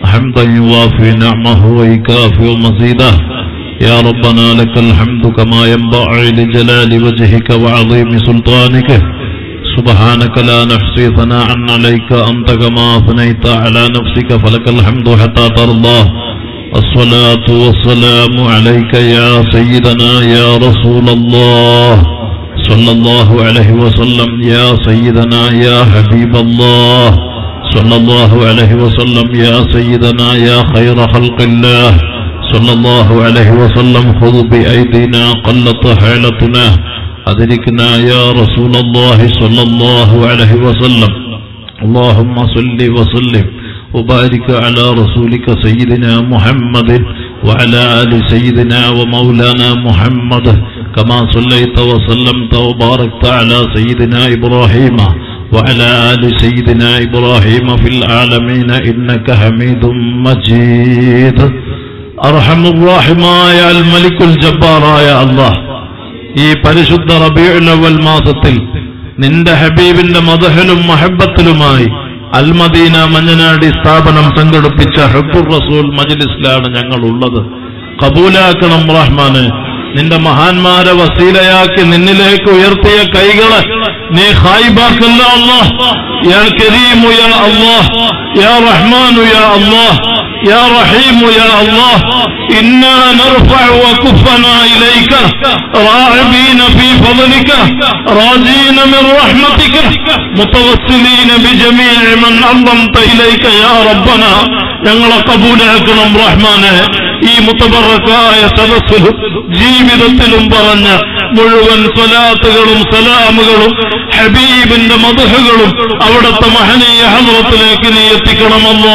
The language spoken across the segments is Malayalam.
حمدا يوافي نعمه ويكافئ مزيده يا ربنا لك الحمد كما ينبغي لجلال وجهك وعظيم سلطانك سبحانك لا نحصي ثناء عليك أنت كما أثنيت على نفسك فلك الحمد حتى ترضى الصلاة والسلام عليك يا سيدنا يا رسول الله صلى الله عليه وسلم يا سيدنا يا حبيب الله صلى الله عليه وسلم يا سيدنا يا خير خلق الله صلى الله عليه وسلم خذ بأيدينا قلت حيلتنا أدركنا يا رسول الله صلى الله عليه وسلم اللهم صل وسلم وبارك على رسولك سيدنا محمد وعلى آل سيدنا ومولانا محمد كما صليت وسلمت وباركت على سيدنا إبراهيم وعلى آل سيدنا إبراهيم في العالمين إنك حميد مجيد أرحم الراحماയ الملك الجباراയ അല്ലാഹ് ഈ പരിശുദ്ധ റബീഉൽ മാസത്തിൽ നിന്റെ ഹബീബിന്റെ മദഹലും മഹബത്തിലുമായി അൽമദീന മഞ്ഞനാടി സ്ഥാപനം സംഘടിപ്പിച്ച ഹബ്ബുർ റസൂൽ മജ്ലിസിലാണ് ഞങ്ങൾ ഉള്ളത് കബൂലാക്കണം റഹ്മാന് നിന്റെ മഹാന്മാരെ വസീലയാക്കി നിന്നിലേക്ക് ഉയർത്തിയ കൈകളെ നീ ഹായിബാക്കല്ല അല്ലാഹ് യാ കരീമു യാ അല്ലാഹ് യാ റഹ്മാനു യാ അല്ലാഹ് يا رحيم يا الله إنا نرفع وكفنا إليك راعبين في فضلك راجين من رحمتك متوسلين بجميع من أنضمت إليك يا ربنا ഞങ്ങളെ കബൂലാക്കണം റഹ്മാനെ ഈ മുത്തബറക്കായ സദസ്സിലും ജീവിതത്തിലും പറഞ്ഞ മുഴുവൻ സ്വലാത്തുകളും സലാമുകളും ഹബീബിന്റെ മധുഹകളും അവിടുത്തെ മഹനീയ ഹദ്റത്തിലേക്ക് നീ എത്തിക്കണമല്ലോ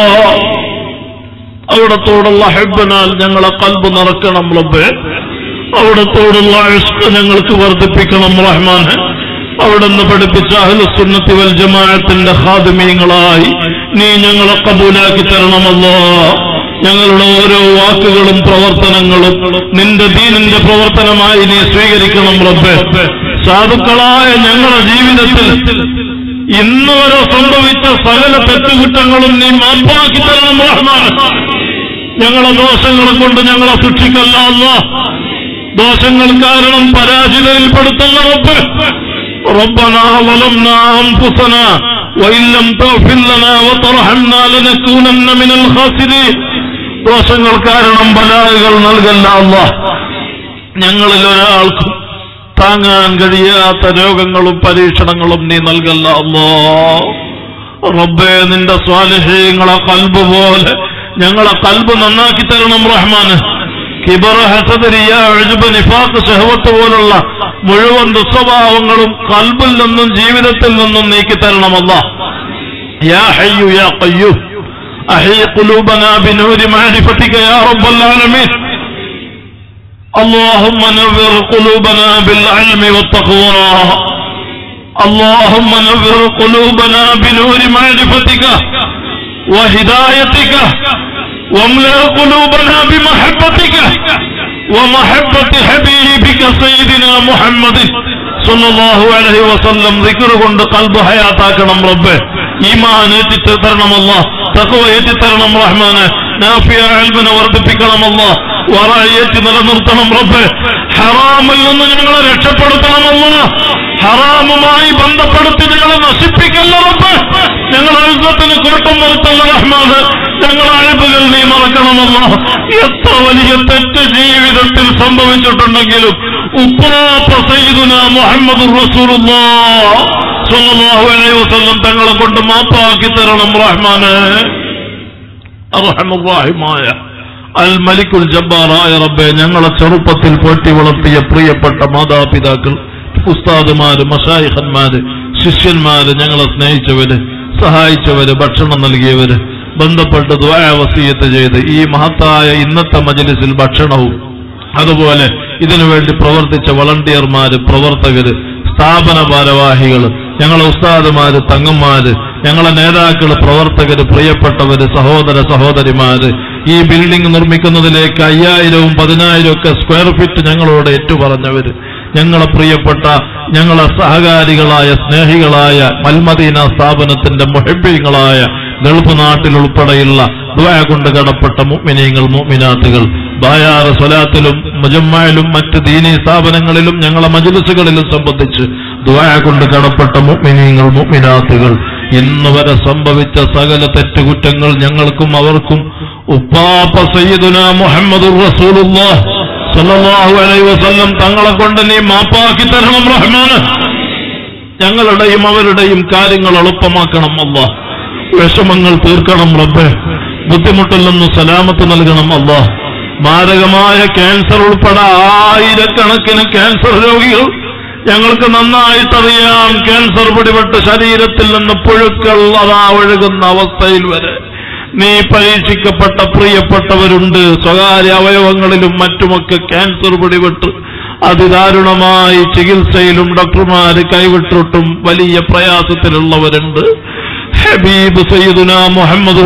അവിടത്തോടുള്ള ഹെബനാൽ ഞങ്ങളെ കൽബ് നിറക്കണം റബ്ബേ അവിടത്തോടുള്ള ഇഷ്ക ഞങ്ങൾക്ക് വർദ്ധിപ്പിക്കണം റഹ്മാനെ അവിടുന്ന് പഠിപ്പിച്ച അഹ്ലുസുന്നത്തി വൽ ജമാഅത്തിന്റെ ഖാദിമീങ്ങളായി നീ ഞങ്ങളെ കബൂലാക്കി തരണമല്ലോ ഞങ്ങളുടെ ഓരോ വാക്കുകളും പ്രവർത്തനങ്ങളും നിന്റെ ദീനിന്റെ പ്രവർത്തനമായി നീ സ്വീകരിക്കണം റബ്ബേ സാധുക്കളായ ഞങ്ങളുടെ ജീവിതത്തിൽ ഇന്ന് വരെ സംഭവിച്ച സകല തെറ്റുകുറ്റങ്ങളും നീ മാപ്പാക്കി തരണം റഹ്മാൻ ഞങ്ങളെ ദോഷങ്ങളെ കൊണ്ട് ഞങ്ങളെ സൂക്ഷിക്കല്ല അല്ല ദോഷങ്ങൾ കാരണം പരാജിതയിൽപ്പെടുത്തുന്ന റബ്ബ് ربنا ظلمنا أنفسنا وإن لم تغفر لنا وترحمنا لنكونن من الخاسرين ദോഷങ്ങൾ കാരണം ബലാഹുകൾ നൽകല്ല അല്ല ഞങ്ങളിൽ ഒരാൾക്കും താങ്ങാൻ കഴിയാത്ത രോഗങ്ങളും പരീക്ഷണങ്ങളും നീ നൽകല്ല അല്ലോ റബ്ബേ നിന്റെ സ്വാലഹ്യങ്ങളെ കൽബ് പോലെ ഞങ്ങളെ കൽബ് നന്നാക്കി തരണം റഹ്മാന് കിബർ ഹസദരിയ എഴുബ് നിഫാഖ് ഷഹവത്ത് പോലുള്ള മുഴുവൻ ദുസ്വഭാവങ്ങളും കൽബിൽ നിന്നും ജീവിതത്തിൽ നിന്നും നീക്കി തരണമല്ല യാ ഹയ്യു യാ ഖയ്യൂം أحيي قلوبنا بنور معرفتك يا رب العالمين اللهم نور قلوبنا بالعلم والتقوى اللهم نور قلوبنا بنور معرفتك وهدايتك واملأ قلوبنا بمحبتك ومحبة حبيبك سيدنا محمد صلى الله عليه وسلم ذكر കൊണ്ട് قلب حياتاക്കണം റബ്ബേ ഈമാൻ ഏറ്റിട്ട് തരണമല്ല തഖവ ഏറ്റി തരണം റഹ്മാനെ നാഫിയ അൽബിനെ വർദ്ധിപ്പിക്കണമല്ല വറായേറ്റി നിലനിർത്തണം റബ്ബ് ഹറാമിൽ നിന്ന് ഞങ്ങളെ രക്ഷപ്പെടുത്തണമല്ല ഹറാമുമായി ബന്ധപ്പെടുത്തി ഞങ്ങളെ നശിപ്പിക്കല്ല റബ്ബ് ഞങ്ങളെ അത്ഭുതത്തിന് കുരുട്ടം വരുത്തല്ല റഹ്മാന് ഞങ്ങളെ അഴിപ്പുകൾ നീ മറക്കണമല്ല എത്ര വലിയ തെറ്റ് ജീവിതത്തിൽ സംഭവിച്ചിട്ടുണ്ടെങ്കിലും ഉപ്പാപ്പ സയ്യിദുന മുഹമ്മദ് റസൂലുള്ളാഹ് സ്വല്ലല്ലാഹു അലൈഹി വസല്ലം തങ്ങളെ കൊണ്ട് മാപ്പാക്കി തരണം റഹ്മാന് അർഹമുറാഹിമായ അൽ മലിക്കുൽ ജബ്ബാറായ റബ്ബെ ഞങ്ങളെ ചെറുപ്പത്തിൽ പോറ്റി വളർത്തിയ പ്രിയപ്പെട്ട മാതാപിതാക്കൾ ഉസ്താദുമാര് മഷായിഖന്മാര് ശിഷ്യന്മാര് ഞങ്ങളെ സ്നേഹിച്ചവര് സഹായിച്ചവര് ഭക്ഷണം നൽകിയവര് ബന്ധപ്പെട്ട് ദ്വാവസീയത്ത് ചെയ്ത് ഈ മഹത്തായ ഇന്നത്തെ മജലിസിൽ ഭക്ഷണവും അതുപോലെ ഇതിനുവേണ്ടി പ്രവർത്തിച്ച വളണ്ടിയർമാര് പ്രവർത്തകര് സ്ഥാപന ഭാരവാഹികൾ ഞങ്ങളെ ഉസ്താദുമാര് തങ്ങന്മാര് ഞങ്ങളെ നേതാക്കള് പ്രവർത്തകര് പ്രിയപ്പെട്ടവര് സഹോദര സഹോദരിമാര് ഈ ബിൽഡിംഗ് നിർമ്മിക്കുന്നതിലേക്ക് അയ്യായിരവും പതിനായിരവും ഒക്കെ സ്ക്വയർ ഫീറ്റ് ഞങ്ങളോട് ഏറ്റുപറഞ്ഞവര് ഞങ്ങളെ പ്രിയപ്പെട്ട ഞങ്ങളെ സഹകാരികളായ സ്നേഹികളായ മൽമദീന സ്ഥാപനത്തിന്റെ മുഹബ്യങ്ങളായ ഗൾഫ് നാട്ടിൽ ഉൾപ്പെടെയുള്ള ദുആ കൊണ്ട് കടപ്പെട്ട മുഅ്മിനീങ്ങൾ മുഅ്മിനാത്തുകൾ ബായാറ് സ്വലാത്തിലും മുജമ്മായിലും മറ്റ് ദീനീ സ്ഥാപനങ്ങളിലും ഞങ്ങളെ മജ്ലിസുകളിലും സംബന്ധിച്ച് ദുആ കൊണ്ട് കടപ്പെട്ട മുഅ്മിനീങ്ങൾ മുഅ്മിനാത്തുകൾ ഇന്ന് വരെ സംഭവിച്ച സകല തെറ്റുകുറ്റങ്ങൾ ഞങ്ങൾക്കും അവർക്കും ഉപ്പാപ്പ സയ്യിദുന മുഹമ്മദുർ റസൂലുള്ളാഹ് സല്ലല്ലാഹു അലൈഹി വസല്ലം തങ്ങളെ കൊണ്ട് നീ മാപ്പാക്കി തരണം റഹ്മാന് ഞങ്ങളുടെയും അവരുടെയും കാര്യങ്ങൾ എളുപ്പമാക്കണം അല്ല വിഷമങ്ങൾ തീർക്കണം റബ്ബെ ബുദ്ധിമുട്ടിൽ നിന്ന് സലാമത്ത് നൽകണം അല്ല മാരകമായ ക്യാൻസർ ഉൾപ്പെടെ ആയിരക്കണക്കിന് ക്യാൻസർ രോഗികൾ ഞങ്ങൾക്ക് നന്നായിട്ടറിയാം ക്യാൻസർ പിടിപെട്ട് ശരീരത്തിൽ നിന്ന് പുഴുക്കൾ അതാ ഒഴുകുന്ന അവസ്ഥയിൽ വരെ നീ പരീക്ഷിക്കപ്പെട്ട പ്രിയപ്പെട്ടവരുണ്ട് സ്വകാര്യ അവയവങ്ങളിലും മറ്റുമൊക്കെ ക്യാൻസർ പിടിപെട്ട് അതിദാരുണമായി ചികിത്സയിലും ഡോക്ടർമാര് കൈവിട്ടിട്ടും വലിയ പ്രയാസത്തിലുള്ളവരുണ്ട് ഹബീബ് സയ്യിദുന മുഹമ്മദ്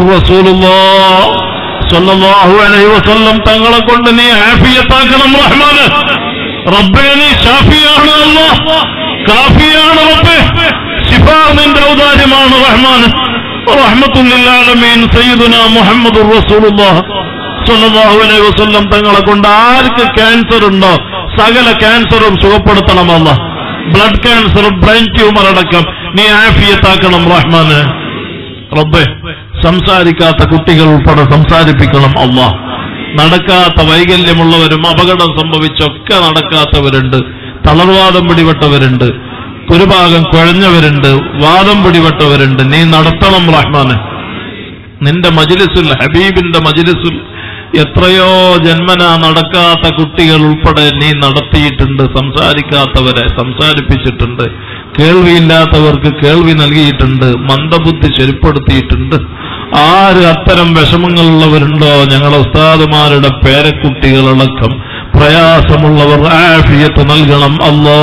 സല്ലല്ലാഹു അലൈഹി വസല്ലം തങ്ങളെ കൊണ്ട് നീ ആഫിയത്താക്കണം റഹ്മാന് റബ്ബേ നീ ഷാഫിയാണ് അല്ലാഹ് കാഫിയാണ് റബ്ബേ ശിഫ നിന്റെ ഔദാര്യമാണ് റഹ്മാന് റഹ്മത്തുല്ലാലമീൻ സയ്യിദുന മുഹമ്മദ് റസൂലുള്ളാഹ് സല്ലല്ലാഹു അലൈഹി വസല്ലം തങ്ങളെ കൊണ്ട് ആർക്ക് ക്യാൻസർ ഉണ്ടോ സകല ക്യാൻസറും സുഖപ്പെടുത്തണമല്ല ബ്ലഡ് ക്യാൻസർ ബ്രെയിൻ ട്യൂമർ അടക്കം നീ ആഫിയത്താക്കണം റഹ്മാന് റബ്ബെ സംസാരിക്കാത്ത കുട്ടികൾ ഉൾപ്പെടെ സംസാരിപ്പിക്കണം അള്ളാഹ് നടക്കാത്ത വൈകല്യമുള്ളവരും അപകടം സംഭവിച്ചൊക്കെ നടക്കാത്തവരുണ്ട് തളർവാദം പിടിപെട്ടവരുണ്ട് ഒരു ഭാഗം കുഴഞ്ഞവരുണ്ട് വാദം പിടിപെട്ടവരുണ്ട് നീ നടത്തണം റഹ്മാന് നിന്റെ മജിലിസുൽ ഹബീബിന്റെ മജിലിസുൽ എത്രയോ ജന്മന നടക്കാത്ത കുട്ടികൾ ഉൾപ്പെടെ നീ നടത്തിയിട്ടുണ്ട് സംസാരിക്കാത്തവരെ സംസാരിപ്പിച്ചിട്ടുണ്ട് കേൾവിയില്ലാത്തവർക്ക് കേൾവി നൽകിയിട്ടുണ്ട് മന്ദബുദ്ധി ശരിപ്പെടുത്തിയിട്ടുണ്ട് ആര് അത്തരം വിഷമങ്ങളുള്ളവരുണ്ടോ ഞങ്ങളെ ഉസ്താദുമാരുടെ പേരക്കുട്ടികളടക്കം പ്രയാസമുള്ളവർ ആഫിയത്ത് നൽകണം അല്ലാ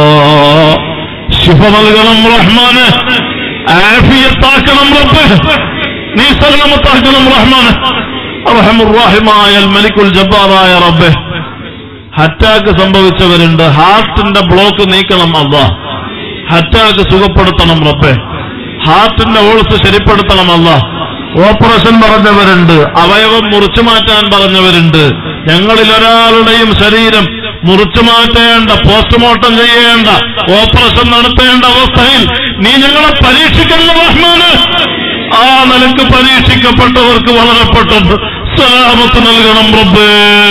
ശിഫ നൽകണം റഹ്മാന് ആഫിയത്താക്കണം റബ്ബ് നീ സലാമത്താക്കണം റഹ്മാന് റഹമുറാഹിമായ മലിക്കുൽ ജബ്ബാറായ റബ്ബെ ഹറ്റാക്ക് സംഭവിച്ചവരുണ്ട് ഹാർട്ടിന്റെ ബ്ലോക്ക് നീക്കണം അല്ലാ ഹറ്റാക്ക് സുഖപ്പെടുത്തണം റബ്ബെ ഹാർട്ടിന്റെ ഓൾസ് ശരിപ്പെടുത്തണം അല്ലാ ഓപ്പറേഷൻ പറഞ്ഞവരുണ്ട് അവയവം മുറിച്ചു മാറ്റാൻ പറഞ്ഞവരുണ്ട് ഞങ്ങളിൽ ഒരാളുടെയും ശരീരം മുറിച്ചു മാറ്റേണ്ട പോസ്റ്റ്മോർട്ടം ചെയ്യേണ്ട ഓപ്പറേഷൻ നടത്തേണ്ട അവസ്ഥയിൽ നീ ഞങ്ങളെ പരീക്ഷിക്കുന്ന റഹ്മാന് ആ നിലക്ക് പരീക്ഷിക്കപ്പെട്ടവർക്ക് വളരെ പെട്ടെന്ന് സലാമത്ത് നൽകണം റബ്ബേ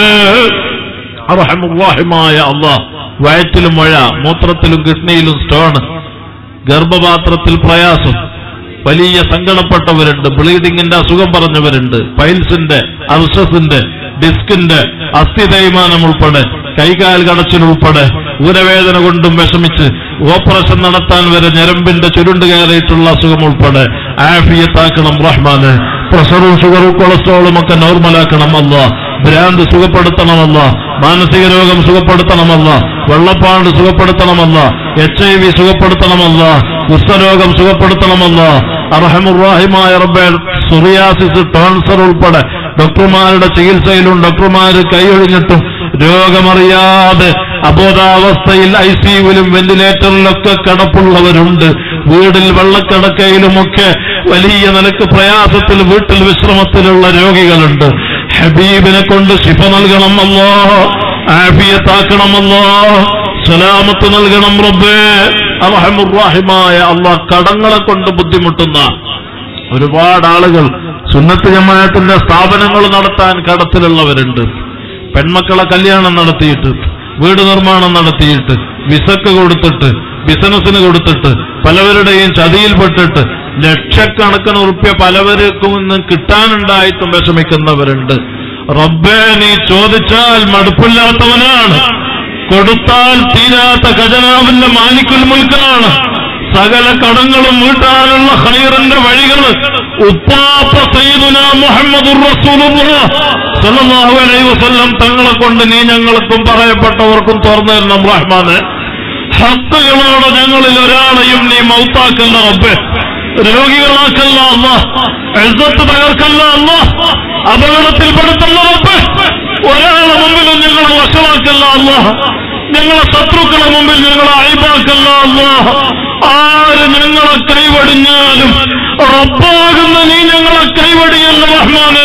അറഹമുറാഹിമായ അള്ളാഹ് വയറ്റിലും മഴ മൂത്രത്തിലും കിഡ്നിയിലും സ്റ്റോൺ ഗർഭപാത്രത്തിൽ പ്രയാസം വലിയ സങ്കടപ്പെട്ടവരുണ്ട് ബ്ലീഡിങ്ങിന്റെ അസുഖം പറഞ്ഞവരുണ്ട് പൈൽസിന്റെ അർഷസിന്റെ ഡിസ്കിന്റെ അസ്ഥി തേയ്മാനം ഉൾപ്പെടെ കൈകാൽ കടച്ചിലുൾപ്പെടെ ഊരവേദന കൊണ്ടും വിഷമിച്ച് ഓപ്പറേഷൻ നടത്താൻ വരെ ഞരമ്പിന്റെ ചുരുണ്ട് കയറിയിട്ടുള്ള അസുഖം ഉൾപ്പെടെ ആഫിയത്താക്കണം റഹ്മാന് പ്രഷറും ഷുഗറും കൊളസ്ട്രോളും ഒക്കെ നോർമലാക്കണം അല്ല ഭ്രാന്ത് സുഖപ്പെടുത്തണമല്ല മാനസിക രോഗം സുഖപ്പെടുത്തണമല്ല വെള്ളപ്പാണ്ട് സുഖപ്പെടുത്തണമല്ല എച്ച് ഐ വി സുഖപ്പെടുത്തണമല്ല കുഷ്ഠരോഗം സുഖപ്പെടുത്തണമല്ല അർഹമുറാഹിമായ റബ്ബേ സുറിയാസിസ് ട്രാൻസർ ഉൾപ്പെടെ ഡോക്ടർമാരുടെ ചികിത്സയിലും ഡോക്ടർമാര് കൈയൊഴിഞ്ഞിട്ടും രോഗമറിയാതെ അബോധാവസ്ഥയിൽ ഐ സിയുവിലും വെന്റിലേറ്ററിലൊക്കെ കിടപ്പുള്ളവരുണ്ട് വീടിൽ വെള്ളക്കിടക്കയിലുമൊക്കെ വലിയ നിലക്ക് പ്രയാസത്തിൽ വീട്ടിൽ വിശ്രമത്തിലുള്ള രോഗികളുണ്ട് ഹബീബിനെ കൊണ്ട് ശിഫ നൽകണമല്ലോ ആഫിയത്താക്കണമല്ലോ സലാമത്ത് നൽകണം റബ്ബേ അറഹമുറാഹിമായ അള്ളാഹ് കടങ്ങളെ കൊണ്ട് ബുദ്ധിമുട്ടുന്ന ഒരുപാട് ആളുകൾ സുന്നത്ത് ജമാഅത്തിന്റെ സ്ഥാപനങ്ങൾ നടത്താൻ കടത്തിലുള്ളവരുണ്ട് പെൺമക്കളെ കല്യാണം നടത്തിയിട്ട് വീട് നിർമ്മാണം നടത്തിയിട്ട് വിസക്ക് കൊടുത്തിട്ട് ബിസിനസ്സിന് കൊടുത്തിട്ട് പലവരുടെയും ചതിയിൽപ്പെട്ടിട്ട് ലക്ഷക്കണക്കിന് ഉറുപ്യ പലവർക്കും ഇന്ന് കിട്ടാനുണ്ടായിട്ടും വിഷമിക്കുന്നവരുണ്ട് റബ്ബേ നീ ചോദിച്ചാൽ മടുപ്പില്ലാത്തവനാണ് കൊടുത്താൽ തീരാത്ത ഖജനാവിന്റെ മാലിക്കുൽ മുൽക്കാണ് സകല കടങ്ങളും വീട്ടാനുള്ള ഹൈറിന്റെ വഴികൾ ഉപ്പാപ്പ സയ്യിദുന മുഹമ്മദുർ റസൂലുള്ളാഹ് സല്ലല്ലാഹു അലൈഹി വസല്ലം തങ്ങളെ കൊണ്ട് നീ ഞങ്ങൾക്കും പറയപ്പെട്ടവർക്കും തുറന്നു തരണം റഹ്മാന് ഹത്തുകളോട് ഞങ്ങളിൽ ഒരാളെയും നീ മൗത്താക്കല്ല റബ്ബേ രോഗികളാക്കല്ല അല്ല എഴുത്ത് തകർക്കല്ല അല്ല അപകടത്തിൽപ്പെടുത്തല്ല റബ്ബേ ഒരാളെ മുമ്പിലും ഞങ്ങളെ വശമാക്കല്ല അല്ല ഞങ്ങളെ ശത്രുക്കളെ മുമ്പിൽ ഞങ്ങളെ അഴിബാക്കല്ല അല്ല ആര് ഞങ്ങളെ കൈവടിഞ്ഞാലും റബ്ബാകുന്ന നീ ഞങ്ങളെ കൈവടിയല്ല റഹ്മാന്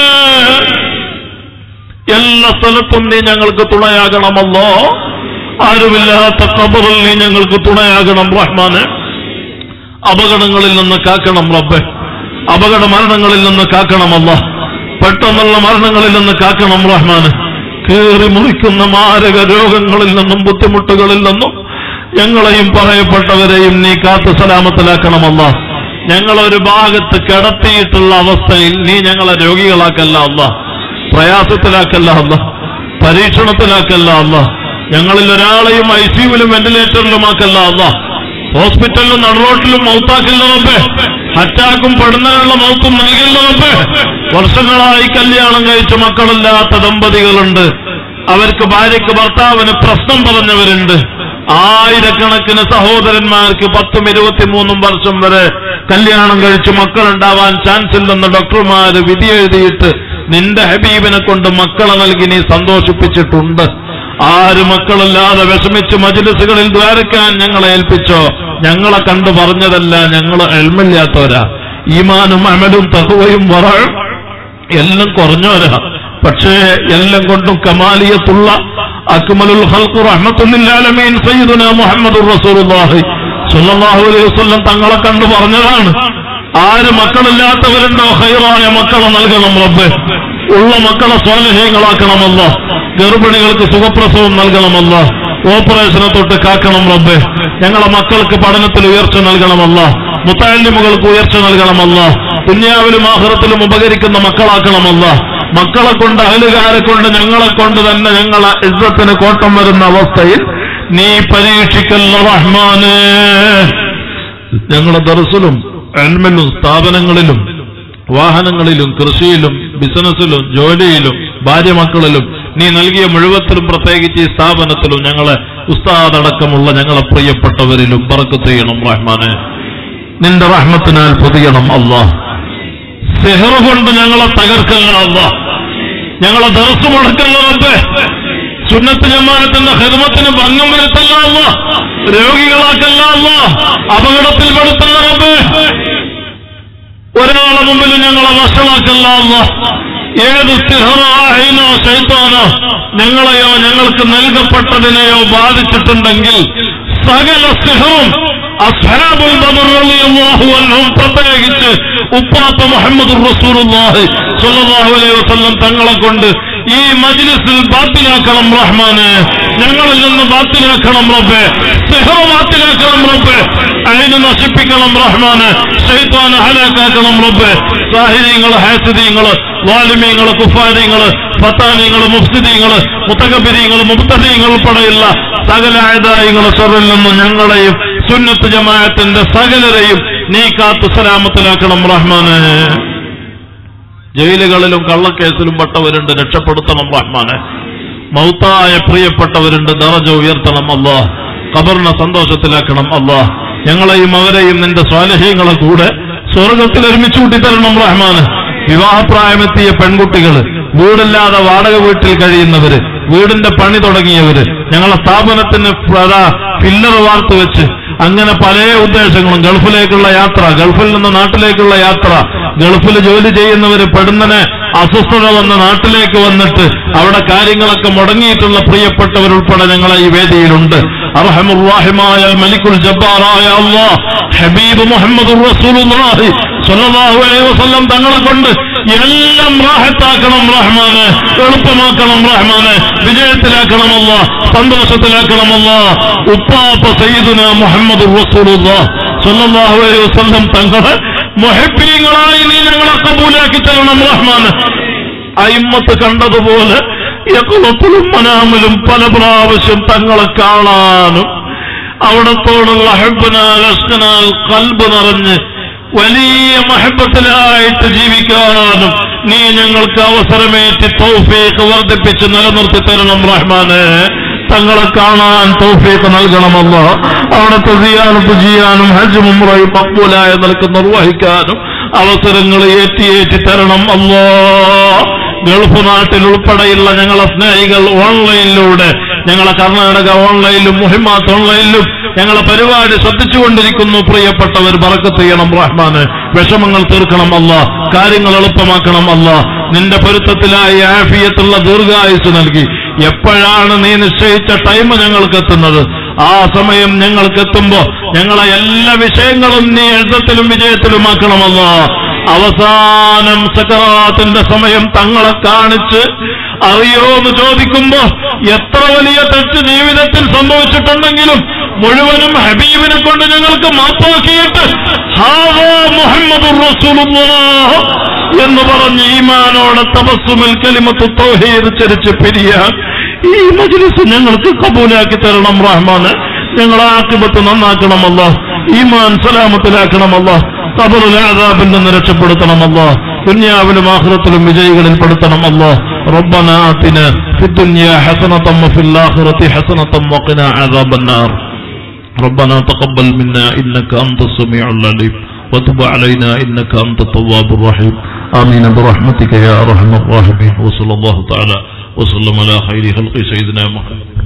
എല്ലാ സ്ഥലത്തും നീ ഞങ്ങൾക്ക് തുണയാകണമല്ലോ ആരുമില്ലാത്ത കബറിൽ നീ ഞങ്ങൾക്ക് തുണയാകണം റഹ്മാന് അപകടങ്ങളിൽ നിന്ന് കാക്കണം റബ്ബെ അപകട മരണങ്ങളിൽ നിന്ന് കാക്കണമല്ല പെട്ടെന്നുള്ള മരണങ്ങളിൽ നിന്ന് കാക്കണം റഹ്മാന് കീറി മുറിക്കുന്ന മാരക രോഗങ്ങളിൽ നിന്നും ബുദ്ധിമുട്ടുകളിൽ നിന്നും ഞങ്ങളെയും പറയപ്പെട്ടവരെയും നീ കാത്തു സലാമത്തിലാക്കണമല്ല ഞങ്ങളൊരു ഭാഗത്ത് കിടത്തിയിട്ടുള്ള അവസ്ഥയിൽ നീ ഞങ്ങളെ രോഗികളാക്കല്ല അല്ല പ്രയാസത്തിലാക്കല്ല അല്ല പരീക്ഷണത്തിലാക്കല്ല അല്ല ഞങ്ങളിൽ ഒരാളെയും ഐ സിയുവിലും വെന്റിലേറ്ററിലുമാക്കല്ല അല്ല ഹോസ്പിറ്റലിലും നടുറോട്ടിലും മൗത്താക്കില്ല റബ്ബേ അറ്റാക്കും പെടുന്നതിനുള്ള മൗത്തും നൽകില്ല റബ്ബേ വർഷങ്ങളായി കല്യാണം കഴിച്ച മക്കളില്ലാത്ത ദമ്പതികളുണ്ട് അവർക്ക് ഭാര്യയ്ക്ക് ഭർത്താവിന് പ്രശ്നം പറഞ്ഞവരുണ്ട് ആയിരക്കണക്കിന് സഹോദരന്മാർക്ക് പത്തും ഇരുപത്തിമൂന്നും വർഷം വരെ കല്യാണം കഴിച്ച് മക്കളുണ്ടാവാൻ ചാൻസ് ഇല്ലെന്ന് ഡോക്ടർമാര് വിധി എഴുതിയിട്ട് നിന്റെ ഹബീബിനെ കൊണ്ട് മക്കളെ നൽകി നീ സന്തോഷിപ്പിച്ചിട്ടുണ്ട് ആര് മക്കളില്ലാതെ വിഷമിച്ച് മജിലിസുകളിൽ ദ്വാരക്കാൻ ഞങ്ങളെ ഏൽപ്പിച്ചോ ഞങ്ങളെ കണ്ടു പറഞ്ഞതല്ല ഞങ്ങൾ എൽമില്ലാത്തവരാ ഈമാനും അമലും തഹുവയും വറ എല്ലാം കുറഞ്ഞവരാ പക്ഷേ എല്ലാം കൊണ്ടും കമാലിയത്തുള്ള അക്മലുൽ ഖൽഖു റഹ്മത്തുല്ലാലമീൻ സയ്യിദുന മുഹമ്മദുർ റസൂലുള്ളാഹി സ്വല്ലല്ലാഹു അലൈഹി വസല്ലം തങ്ങളെ കണ്ടു പറഞ്ഞതാണ് ആര് മക്കളില്ലാത്തവരുണ്ടോ ഹൈറായ മക്കളെ നൽകണം റബ്ബേ ഉള്ള മക്കളെ സ്വാലഹ്യങ്ങളാക്കണമല്ല ഗർഭിണികൾക്ക് സുഖപ്രസവം നൽകണമല്ല ഓപ്പറേഷനെ തൊട്ട് കാക്കണം റബ്ബേ ഞങ്ങളെ മക്കൾക്ക് പഠനത്തിൽ ഉയർച്ച നൽകണമല്ല മുത്താലിമുകൾക്ക് ഉയർച്ച നൽകണമല്ല ദുന്യാവിലും ആഹ്റത്തിലും ഉപകരിക്കുന്ന മക്കളാക്കണമല്ല മക്കളെ കൊണ്ട് അയലുകാരെ കൊണ്ട് ഞങ്ങളെ കൊണ്ട് തന്നെ ഞങ്ങളെ ഇസ്സത്തിന് കോട്ടം വരുന്ന അവസ്ഥയിൽ നീ പരീക്ഷിക്കല്ല റഹ്മാന് ഞങ്ങളെ ദർസിലും അൽമിലും സ്ഥാപനങ്ങളിലും വാഹനങ്ങളിലും കൃഷിയിലും ബിസിനസ്സിലും ജോലിയിലും ഭാര്യ മക്കളിലും നീ നൽകിയ മുഴുവത്തിലും പ്രത്യേകിച്ച് ഈ സ്ഥാപനത്തിലും ഞങ്ങളെ ഉസ്താദടക്കമുള്ള ഞങ്ങളെ പ്രിയപ്പെട്ടവരിലും പറക്കത്ത് ചെയ്യണം റഹ്മാനെ നിന്റെ റഹ്മത്തിനാൽ പൊതിയണം അള്ളാഹ് സെഹർ കൊണ്ട് ഞങ്ങളെ തകർക്കല്ല അള്ളാഹ് ഞങ്ങളെ ദർസ് മുടക്കല്ല റബ്ബേ സുന്നത്ത് ജമാനത്തിന്റെ ഹിർമത്തിന് ഭംഗം വരുത്തല്ല അള്ളാഹ് രോഗികളാക്കല്ല അള്ളാഹ് അപകടത്തിൽ പെടുത്തല്ല റബ്ബേ ഒരാളെ മുമ്പിൽ ഞങ്ങളെ വഷളാക്കല്ല അള്ളാഹ് ഏത് സിഹറാഹിനോ ശൈത്താനോ ഞങ്ങളെയോ ഞങ്ങൾക്ക് നൽകപ്പെട്ടതിനെയോ ബാധിച്ചിട്ടുണ്ടെങ്കിൽ സകല സിഹറും അസ്ഹാബുൽ ബദർ റളിയല്ലാഹു അൻഹും പ്രത്യേകിച്ച് ഉപ്പാപ്പ മുഹമ്മദ് റസൂലുള്ളാഹി സ്വല്ലല്ലാഹു അലൈഹി വസല്ലം തങ്ങളെ കൊണ്ട് ഈ മജ്ലിസിൽ ബാത്തിലാക്കണം റഹ്മാനെ ഞങ്ങളിൽ നിന്ന് ബാത്തിലാക്കണം റബ്ബേ സിഹർ ബാത്തിലാക്കണം റബ്ബേ അതിന് നശിപ്പിക്കണം റഹ്മാന് ശൈത്താന് ഹലാക്കാക്കണം റബ്ബേ സാഹിര്യങ്ങള് ഹാസിദീങ്ങള് വാലിമീങ്ങള് കുഫാരിങ്ങള് ഫത്താനിങ്ങള് മുഫ്സിദീങ്ങള് മുത്തകബിരിങ്ങള് മുബ്തദീങ്ങൾ ഉൾപ്പെടെയുള്ള സകല ആയതായികളെ സ്വറിൽ നിന്നും ഞങ്ങളെയും സുന്നത്ത് ജമാഅത്തിന്റെ സകലരെയും നീ കാത്തു സലാമത്തിലാക്കണം റഹ്മാനെ ജയിലുകളിലും കള്ളക്കേസിലും പെട്ടവരുണ്ട് രക്ഷപ്പെടുത്തണം റഹ്മാനെ മൗത്തായ പ്രിയപ്പെട്ടവരുണ്ട് ദറജ ഉയർത്തണം അല്ലാ ഖബറിനെ സന്തോഷത്തിലാക്കണം അല്ലാ ഞങ്ങളെയും അവരെയും നിന്റെ സ്വാലഹ്യങ്ങളെ കൂടെ സ്വർഗത്തിൽ ഒരുമിച്ച് കൂട്ടിത്തരണം റഹ്മാന് വിവാഹപ്രായമെത്തിയ പെൺകുട്ടികൾ വീടില്ലാതെ വാടക വീട്ടിൽ കഴിയുന്നവര് വീടിന്റെ പണി തുടങ്ങിയവര് ഞങ്ങളെ സ്ഥാപനത്തിന് ഫില്ലർ വാർത്ത് വെച്ച് അങ്ങനെ പല ഉദ്ദേശങ്ങളും ഗൾഫിലേക്കുള്ള യാത്ര ഗൾഫിൽ നിന്ന് നാട്ടിലേക്കുള്ള യാത്ര ഗൾഫിൽ ജോലി ചെയ്യുന്നവര് പെടുന്നനെ അസ്വസ്ഥത വന്ന് നാട്ടിലേക്ക് വന്നിട്ട് അവിടെ കാര്യങ്ങളൊക്കെ മുടങ്ങിയിട്ടുള്ള പ്രിയപ്പെട്ടവരുൾപ്പെടെ ഞങ്ങളെ ഈ വേദിയിലുണ്ട് അർഹമുറാഹിമായ മലിക്കുൽ ജബ്ബാറായ അള്ളാഹ് ഹബീബ് മുഹമ്മദ് റസൂലുള്ളാഹി സ്വല്ലല്ലാഹു അലൈഹി വസല്ലം തങ്ങളെ കൊണ്ട് എല്ലാം റാഹത്താക്കണം റഹ്മാന് എളുപ്പമാക്കണം റഹ്മാന് വിജയത്തിലാക്കണമല്ല സന്തോഷത്തിലാക്കണമല്ല ഉപ്പാപ്പ സയ്യിദുന മുഹമ്മദ് റസൂലുള്ളാഹ് സ്വല്ലല്ലാഹു അലൈഹി വസല്ലം തങ്ങളെ മുഹബ്ബീങ്ങളായി നീ ഞങ്ങളെ കബൂലാക്കി തരണം റഹ്മാന് അയിമ്മത്ത് കണ്ടതുപോലെ യക്കളത്തിലും മനാമിലും പല പ്രാവശ്യം തങ്ങളെ കാണാനും അവിടത്തോടുള്ള ഹെബിനാൽ അസ്കനാൽ കൽബ് നിറഞ്ഞ് വലിയ മഹബത്തിലായിട്ട് ജീവിക്കാനും നീ ഞങ്ങൾക്ക് അവസരമേറ്റി തൗഫീഖ് വർദ്ധിപ്പിച്ച് നിലനിർത്തി തരണം റഹ്മാനെ തങ്ങളെ കാണാൻ തൗഫീഖ് നൽകണമല്ലോ അവിടുത്തെ സിയാനത്ത് ചെയ്യാനും ഹജ്ജ് മുമ്രയും മക്ബൂലായ നിലക്ക് നിർവഹിക്കാനും അവസരങ്ങൾ ഏറ്റിയേറ്റി തരണം അല്ലോ ഗൾഫ് നാട്ടിൽ ഉൾപ്പെടെയുള്ള ഞങ്ങളെ സ്നേഹികൾ ഓൺലൈനിലൂടെ ഞങ്ങളെ കർണാടക ഓൺലൈനിലും മുഹിമാത്ത് ഓൺലൈനിലും ഞങ്ങളെ പരിപാടി ശ്രദ്ധിച്ചുകൊണ്ടിരിക്കുന്നു പ്രിയപ്പെട്ടവർ ബറക്കത്ത് ചെയ്യണം റഹ്മാന് വിഷമങ്ങൾ തീർക്കണം അല്ല കാര്യങ്ങൾ എളുപ്പമാക്കണം അല്ല നിന്റെ പൊരുത്തത്തിലായി ആഫിയത്തുള്ള ദീർഘായുസ് നൽകി എപ്പോഴാണ് നീ നിശ്ചയിച്ച ടൈം ഞങ്ങൾക്ക് എത്തുന്നത് ആ സമയം ഞങ്ങൾക്ക് എത്തുമ്പോ ഞങ്ങളെ എല്ലാ വിഷയങ്ങളും നീ എഴുത്തത്തിലും വിജയത്തിലുമാക്കണമല്ലോ അവസാനം സക്കറാത്തിന്റെ സമയം തങ്ങളെ കാണിച്ച് അറിയോ എന്ന് ചോദിക്കുമ്പോ എത്ര വലിയ തെറ്റ് ജീവിതത്തിൽ സംഭവിച്ചിട്ടുണ്ടെങ്കിലും മുഴുവനും ഹബീബിനെ കൊണ്ട് ഞങ്ങൾക്ക് മാപ്പാക്കിയിട്ട് ഹാദാ മുഹമ്മദുർ റസൂലുള്ളാഹ് എന്ന് പറഞ്ഞ് ഈമാനോടെ തപസ്സുമിൽ കലിമത്ത് തൗഹീദ് ചരിച്ച് പിരിയാൻ ഈ മജ്ലിസ് ഞങ്ങൾക്ക് കബൂലാക്കി തരണം റഹ്മാന് ഞങ്ങളെ ആക്കിബത്ത് നന്നാക്കണമല്ല ഈമാൻ സലാമത്തിലാക്കണമല്ല കബറുലെ അതാബിൽ നിന്ന് രക്ഷപ്പെടുത്തണമല്ല ദുന്യാവിലും ആഹ്റത്തിലും വിജയികളിൽ പെടുത്തണമല്ല ربنا آتنا في الدنيا حسنة وفي الآخرة حسنة وقنا عذاب النار ربنا تقبل منا إنك أنت السميع العليم وتب علينا إنك أنت التواب الرحيم آمين برحمتك يا أرحم الراحمين وصلى الله تعالى وسلم على خير خلق سيدنا محمد